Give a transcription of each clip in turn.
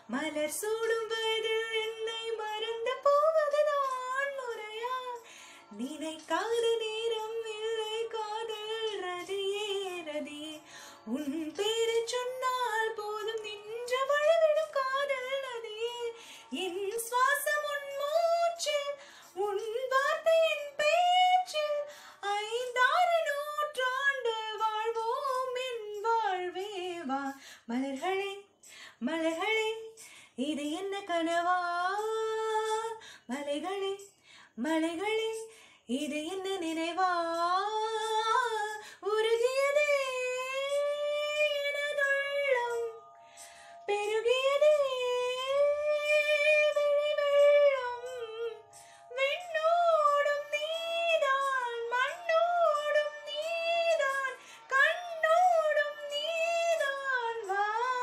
மலர் சூடும் வயதில் என்னை மறந்து போவதுதான் முறையா நினைக்காத நேரம் இல்லை காதல் ரதியே ரதியே உன் பேரை சொன்னால் போதும் நின்று வழிவிடும் காதல் நதியே என் சுவாசம் உன் மூச்சில் உன் வார்த்தை என் பேச்சில் ஐந்தாறு நூற்றாண்டு வாழ்வோம் என் வாழ்வே வா மலர்களே மலர்களே இது என்ன கனவா மலைகளே மலைகளே இது என்ன நினைவா உருகியதே எனதுள்ளம் பெருகியதே விழிவெள்ளம். விண்ணோடும் நீதான், மண்ணோடும் நீதான், கண்ணோடும் நீதான் வா.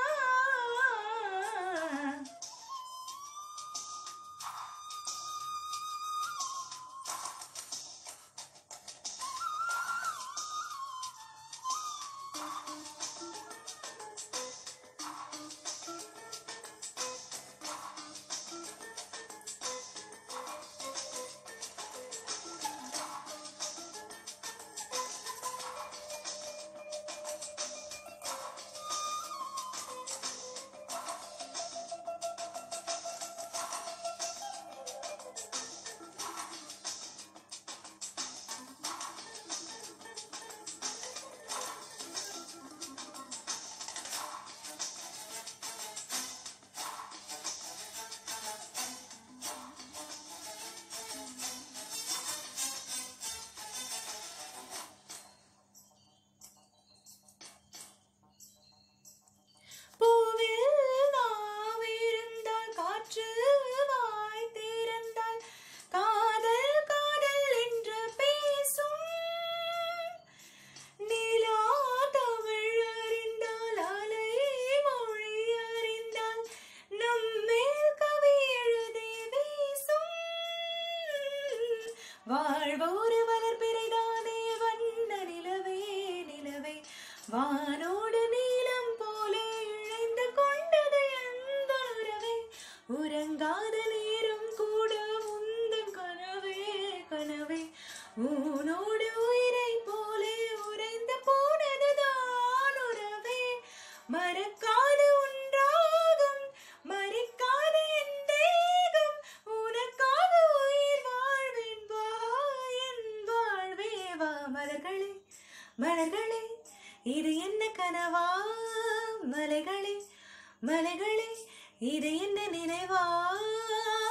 பூவில் நாவிருந்தால் காற்று வாய் திறந்தால் காதல் காதல் என்று பேசும் நிலா தமிழ் அறிந்தால் அலை மொழி அறிந்தால் நம்மேல் கவி எழுதி வீசும் வாழ்வோரு வளர்பிறைதானே வண்ண நிலவே நிலவே வானோடு நீலம் போலே இழைந்து கொண்டது எந்த உறவே உறங்காத நேரம் கூட உந்தன் கனவே கனவே உனோடு உயிரை போலே உறைந்து போனதுதான் உறவே மறக்காத ஒன்றாகும் மறிக்காத என் தேகம் உனக்காக உயிர் வாழ்வேன் வா என் வாழ்வே வா மலர்களே மலர்களே இது என்ன கனவா மலைகளே மலைகளே இது என்ன நினைவா